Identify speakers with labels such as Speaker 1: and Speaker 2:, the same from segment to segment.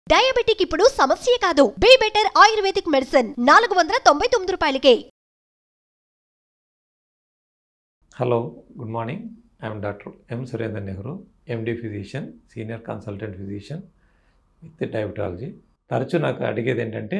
Speaker 1: diabetic ఇప్పుడు సమస్య కాదు బీ బెటర్ ఆయుర్వేదిక్ మెడిసిన్ నాలుగు వందల తొంభై తొమ్మిది రూపాయలకే
Speaker 2: hello good morning I'm doctor M Surender Nehru MD physician senior consultant physician with diabetology తరచూ నాకు అడిగేది ఏంటంటే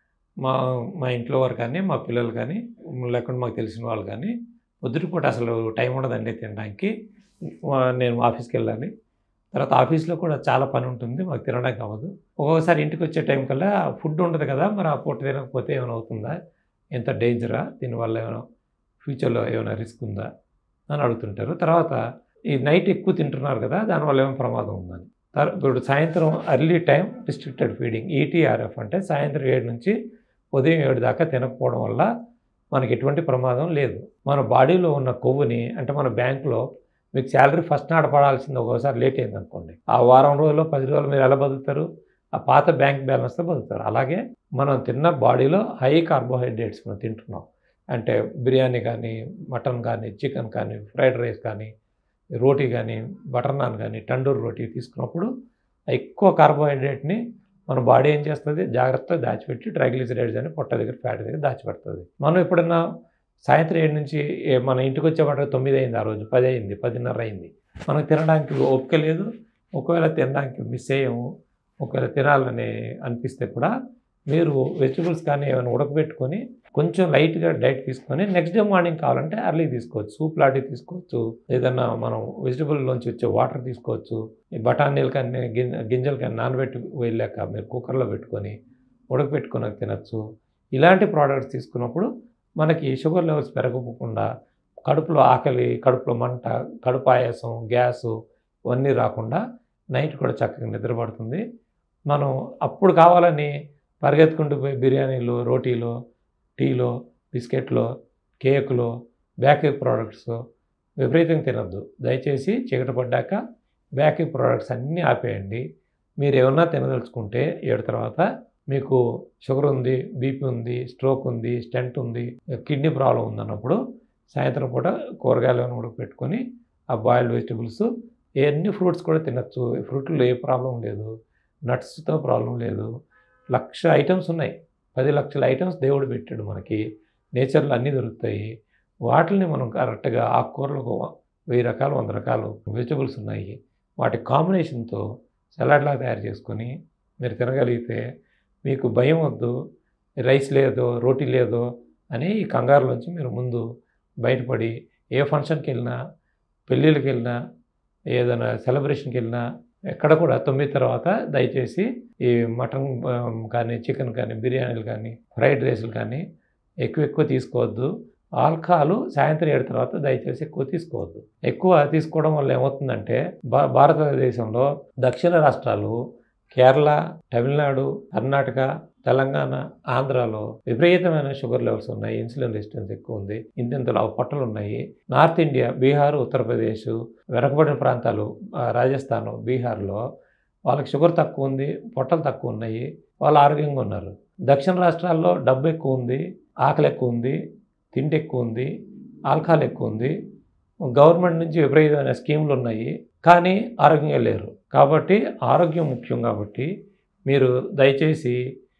Speaker 2: మా మా ఇంట్లో వారు కానీ మా పిల్లలు కానీ లేకుండా మాకు తెలిసిన వాళ్ళు కానీ పొద్దుటిపూట అసలు టైం ఉండదండి తినడానికి వా- నేను ఆఫీస్కి వెళ్ళాలి తర్వాత ఆఫీస్లో కూడా చాలా పని ఉంటుంది మాకు తినడానికి అవ్వదు ఒక్కొక్కసారి ఇంటికి వచ్చే టైం కల్లా ఫుడ్ ఉండదు కదా మరి ఆ పూట తినకపోతే ఏమైనా అవుతుందా ఎంత డేంజరా దీనివల్ల ఏమైనా ఫ్యూచర్లో ఏమైనా రిస్క్ ఉందా అని అడుగుతుంటారు తర్వాత ఈ నైట్ ఎక్కువ తింటున్నారు కదా దానివల్ల ఏమైనా ప్రమాదం ఉందని తర్- ఇప్పుడు సాయంత్రం early time restricted feeding ETRF అంటే సాయంత్రం ఏడు నుంచి ఉదయం ఏడు దాకా తినకపోవడం వల్ల మనకి ఎటువంటి ప్రమాదం లేదు మన బాడీలో ఉన్న కొవ్వుని అంటే మన బ్యాంకులో మీకు శాలరీ ఫస్ట్ నాడు పడాల్సింది ఒక్కోసారి లేట్ అయింది అనుకోండి ఆ వారం రోజుల్లో పది రోజులు మీరు ఎలా బతుకుతారు ఆ పాత బ్యాంక్ బ్యాలెన్స్తో బతుకుతారు అలాగే మనం తిన్న బాడీలో హై కార్బోహైడ్రేట్స్ మనం తింటున్నాం అంటే బిర్యానీ కానీ మటన్ కానీ చికెన్ కానీ ఫ్రైడ్ రైస్ కానీ రోటీ కానీ బటర్ నాన్ కానీ టండూర్ రోటీ తీసుకున్నప్పుడు ఆ ఎక్కువ కార్బోహైడ్రేట్ని మన బాడీ ఏం చేస్తుంది జాగ్రత్తగా దాచిపెట్టి ట్రైగ్లిసరైడ్స్ అని పొట్ట దగ్గర ఫ్యాట్ దగ్గర దాచిపెడుతుంది మనం ఎప్పుడన్నా సాయంత్రం ఏడు నుంచి ఏ- మన ఇంటికి వచ్చేవాటికి తొమ్మిది అయింది ఆ రోజు పది అయింది పదిన్నర అయింది మనకు తినడానికి ఓపిక లేదు ఒకవేళ తినడానికి మిస్ అయ్యాము ఒకవేళ తినాలని అనిపిస్తే కూడా మీరు వెజిటబుల్స్ కానీ ఏమైనా ఉడకబెట్టుకొని కొంచెం లైట్గా డైట్ తీసుకొని నెక్స్ట్ డే మార్నింగ్ కావాలంటే అర్లీ తీసుకోవచ్చు సూప్ లాంటివి తీసుకోవచ్చు ఏదన్నా మనం వెజిటబుల్లోంచి వచ్చే వాటర్ తీసుకోవచ్చు ఈ బఠానీలు కానీ గిం గింజలు కానీ నానబెట్టి వెళ్ళాక మీరు కుక్కర్లో పెట్టుకొని ఉడకబెట్టుకొని తినచ్చు ఇలాంటి ప్రోడక్ట్స్ తీసుకున్నప్పుడు మనకి షుగర్ లెవెల్స్ పెరగకుండా కడుపులో ఆకలి కడుపులో మంట కడుపు ఆయాసం గ్యాసు ఇవన్నీ రాకుండా నైట్ కూడా చక్కగా నిద్రపడుతుంది మనం అప్పుడు కావాలని పరిగెత్తుకుంటూ పోయి బిర్యానీలు రోటీలు టీలో బిస్కెట్లో కేకులో బేకరీ ప్రోడక్ట్స్ విపరీతంగా తినద్దు దయచేసి చీకటి పడ్డాక బేకరీ ప్రోడక్ట్స్ అన్నీ ఆపేయండి మీరు ఏమన్నా తినదలుచుకుంటే ఏడు తర్వాత మీకు షుగర్ ఉంది బీపీ ఉంది స్ట్రోక్ ఉంది స్టెంట్ ఉంది కిడ్నీ ప్రాబ్లం ఉంది అన్నప్పుడు సాయంత్రం పూట కూరగాయలు ఏమైనా ఉడకపెట్టుకొని ఆ బాయిల్డ్ వెజిటబుల్స్ ఎన్ని ఫ్రూట్స్ కూడా తినచ్చు ఫ్రూట్లో ఏ ప్రాబ్లం లేదు నట్స్తో ప్రాబ్లం లేదు లక్ష ఐటమ్స్ ఉన్నాయి పది లక్షల ఐటమ్స్ దేవుడు పెట్టాడు మనకి నేచర్లో అన్నీ దొరుకుతాయి వాటిని మనం కరెక్ట్గా ఆకుకూరలకు వెయ్యి రకాలు వంద రకాలు వెజిటబుల్స్ ఉన్నాయి వాటి కాంబినేషన్తో సలాడ్లా తయారు చేసుకొని మీరు తినగలిగితే మీకు భయం వద్దు రైస్ లేదో రోటీ లేదో అని ఈ కంగారులోంచి మీరు ముందు బయటపడి ఏ ఫంక్షన్కి వెళ్ళినా పెళ్ళిళ్ళకి వెళ్ళినా ఏదైనా సెలబ్రేషన్కి వెళ్ళినా ఎక్కడ కూడా తొమ్మిది తర్వాత దయచేసి ఈ మటన్ ఆ, కానీ చికెన్ కానీ బిర్యానీలు కానీ ఫ్రైడ్ రైస్లు కానీ ఎక్కువ ఎక్కువ తీసుకోవద్దు ఆల్కహాల్ సాయంత్రం ఏడు తర్వాత దయచేసి ఎక్కువ తీసుకోవద్దు ఎక్కువ తీసుకోవడం వల్ల ఏమవుతుందంటే భా భారతదేశంలో దక్షిణ రాష్ట్రాలు కేరళ తమిళనాడు కర్ణాటక తెలంగాణ ఆంధ్రాలో విపరీతమైన షుగర్ లెవెల్స్ ఉన్నాయి ఇన్సులిన్ రెసిస్టెన్స్ ఎక్కువ ఉంది ఇంతింతలో పొట్టలు ఉన్నాయి నార్త్ ఇండియా బీహార్ ఉత్తరప్రదేశ్ వెనకబడిన ప్రాంతాలు ఆ, రాజస్థాన్ బీహార్లో వాళ్ళకి షుగర్ తక్కువ ఉంది పొట్టలు తక్కువ ఉన్నాయి వాళ్ళు ఆరోగ్యంగా ఉన్నారు దక్షిణ రాష్ట్రాల్లో డబ్బు ఎక్కువ ఉంది ఆకలి ఎక్కువ ఉంది తిండి ఎక్కువ ఉంది ఆల్కహాల్ ఎక్కువ ఉంది గవర్నమెంట్ నుంచి విపరీతమైన స్కీములు ఉన్నాయి కానీ ఆరోగ్యంగా లేరు కాబట్టి ఆరోగ్యం ముఖ్యం కాబట్టి మీరు దయచేసి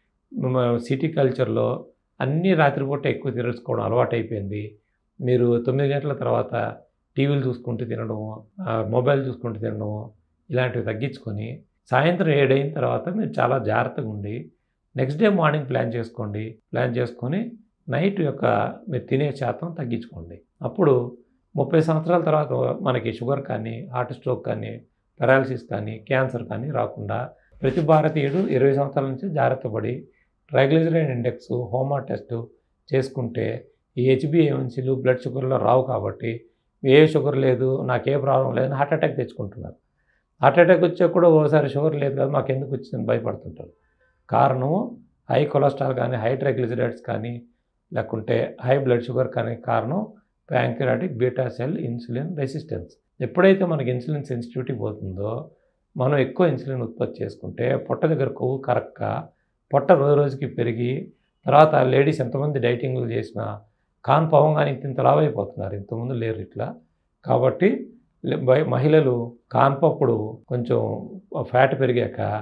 Speaker 2: మ- సిటీ కల్చర్లో అన్ని రాత్రిపూట ఎక్కువ తిరగసుకోవడం అలవాటైపోయింది మీరు తొమ్మిది గంటల తర్వాత టీవీలు చూసుకుంటూ తినడము ఆ, మొబైల్ చూసుకుంటూ తినడము ఇలాంటివి తగ్గించుకొని సాయంత్రం ఏడైన తర్వాత మీరు చాలా జాగ్రత్తగా ఉండి నెక్స్ట్ డే మార్నింగ్ ప్లాన్ చేసుకోండి ప్లాన్ చేసుకొని నైట్ యొక్క మీరు తినే శాతం తగ్గించుకోండి అప్పుడు ముప్పై సంవత్సరాల తర్వాత మనకి షుగర్ కానీ హార్ట్ స్ట్రోక్ కానీ పెరాలసిస్ కానీ క్యాన్సర్ కానీ రాకుండా ప్రతి భారతీయుడు ఇరవై సంవత్సరాల నుంచి జాగ్రత్త పడి ట్రైగ్లిజరైడ్ ఇండెక్స్ హోమా టెస్ట్ చేసుకుంటే ఈ హెచ్బిఏవన్సీలు బ్లడ్ షుగర్లో రావు కాబట్టి ఏ షుగర్ లేదు నాకే ప్రాబ్లం లేదని హార్ట్ అటాక్ తెచ్చుకుంటున్నారు హార్ట్ అటాక్ వచ్చా కూడా ఓసారి షుగర్ లేదు కదా మాకు ఎందుకు వచ్చిందని భయపడుతుంటారు కారణం హై కొలెస్ట్రాల్ కానీ హై ట్రైగ్లిజరైడ్స్ కానీ లేకుంటే హై బ్లడ్ షుగర్ కానీ కారణం pancreatic beta cell insulin resistance ఎప్పుడైతే మనకి ఇన్సులిన్ సెన్సిటివిటీ పోతుందో మనం ఎక్కువ ఇన్సులిన్ ఉత్పత్తి చేసుకుంటే పొట్ట దగ్గర కొవ్వు కరక్క పొట్ట రోజు రోజుకి పెరిగి తర్వాత లేడీస్ ఎంతమంది డైటింగ్లు చేసినా కాన్ పవంగానే ఇంత ఇంత లావైపోతున్నారు ఇంతకుముందు లేరు ఇట్లా కాబట్టి లే- బయ- మహిళలు కాన్పప్పుడు కొంచెం ఫ్యాట్ పెరిగాక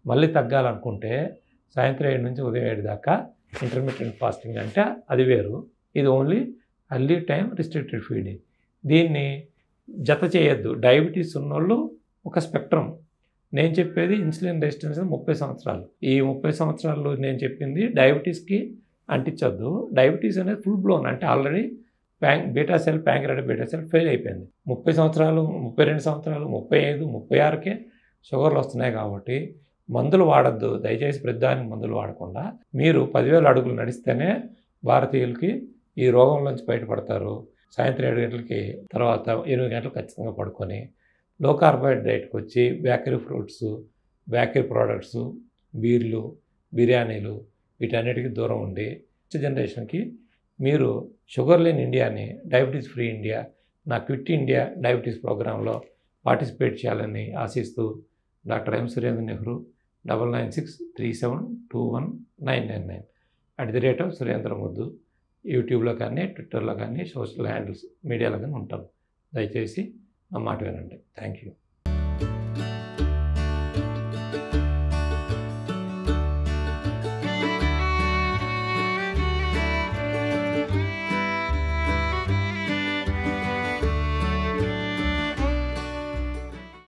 Speaker 2: మళ్ళీ తగ్గాలనుకుంటే సాయంత్రం ఏడు నుంచి ఉదయం ఏడు దాకా ఇంటర్మీడియట్ ఫాస్టింగ్ అంటే అది వేరు ఇది only early time restricted feeding దీన్ని జత చేయొద్దు డయాబెటీస్ ఉన్నోళ్ళు ఒక స్పెక్ట్రమ్ నేను చెప్పేది ఇన్సులిన్ రెసిస్టెన్స్ ముప్పై సంవత్సరాలు ఈ ముప్పై సంవత్సరాలు నేను చెప్పింది డయాబెటీస్కి అంటించొద్దు డయాబెటీస్ అనేది ఫుల్ బ్లోన్ అంటే ఆల్రెడీ ప్యాంక్ బీటా సెల్ ప్యాంక్రెడ్ బీటా సెల్ ఫెయిల్ అయిపోయింది ముప్పై సంవత్సరాలు ముప్పై రెండు సంవత్సరాలు ముప్పై ఐదు ముప్పై ఆరుకే షుగర్లు వస్తున్నాయి కాబట్టి మందులు వాడద్దు దయచేసి ప్రతిదానికి మందులు వాడకుండా మీరు పదివేల అడుగులు నడిస్తేనే భారతీయులకి ఈ రోగం నుంచి బయటపడతారు సాయంత్రం ఏడు గంటలకి తర్వాత ఎనిమిది గంటలు ఖచ్చితంగా పడుకొని లో కార్బోహైడ్రేట్కి వచ్చి బేకరీ ఫ్రూట్స్ బేకరీ ప్రోడక్ట్స్ బీర్లు బిర్యానీలు వీటన్నిటికీ దూరం ఉండి నెక్స్ట్ జనరేషన్కి మీరు షుగర్ లేని ఇండియాని డయాబెటీస్ ఫ్రీ ఇండియా నా క్విట్ ఇండియా డయాబెటీస్ ప్రోగ్రాంలో పార్టిసిపేట్ చేయాలని ఆశిస్తూ doctor M Surendra Nehru double nine six three seven two one nine nine nine at the rate of Surendra Muddu యూట్యూబ్లో కానీ ట్విట్టర్లో కానీ సోషల్ హ్యాండిల్స్ మీడియాలో కానీ ఉంటాను దయచేసి నా మాట వినండి థ్యాంక్ యూ